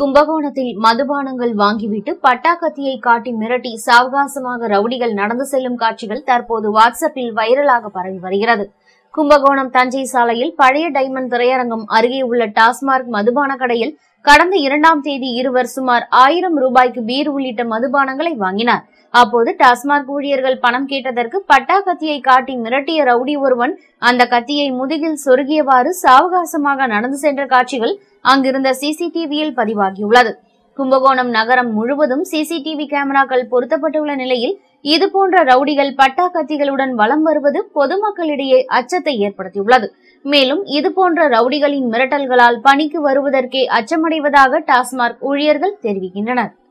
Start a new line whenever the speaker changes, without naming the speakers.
கும்பகோணத்தில் மதுபானங்கள் வாங்கிவிட்டு பட்டாக்கத்தியை காட்டி மிரட்டி சாவகாசமாக ரவுடிகள் நடந்து செல்லும் காட்சிகள் தற்போது வாட்ஸ்அப்பில் வைரலாக பரவி வருகிறது கும்பகோணம் தஞ்சை சாலையில் பழைய டைமண்ட் திரையரங்கம் அருகே உள்ள டாஸ்மார்க் மதுபான கடையில் கடந்த இரண்டாம் தேதி இருவர் சுமார் ஆயிரம் ரூபாய்க்கு பீர் உள்ளிட்ட மதுபானங்களை வாங்கினார் அப்போது டாஸ்மார்க் ஊழியர்கள் பணம் கேட்டதற்கு பட்டா கத்தியை காட்டி மிரட்டிய ரவுடி ஒருவன் அந்த கத்தியை முதுகில் சொருகியவாறு சாவகாசமாக நடந்து சென்ற காட்சிகள் அங்கிருந்த சிசிடிவியில் பதிவாகியுள்ளது கும்பகோணம் நகரம் முழுவதும் சிசிடிவி கேமராக்கள் பொருத்தப்பட்டுள்ள நிலையில் இதுபோன்ற ரவுடிகள் பட்டா கத்திகளுடன் வலம் வருவது பொதுமக்களிடையே அச்சத்தை ஏற்படுத்தியுள்ளது மேலும் இதுபோன்ற ரவுடிகளின் மிரட்டல்களால் பணிக்கு வருவதற்கே அச்சமடைவதாக டாஸ்மார்க் ஊழியர்கள் தெரிவிக்கின்றனர்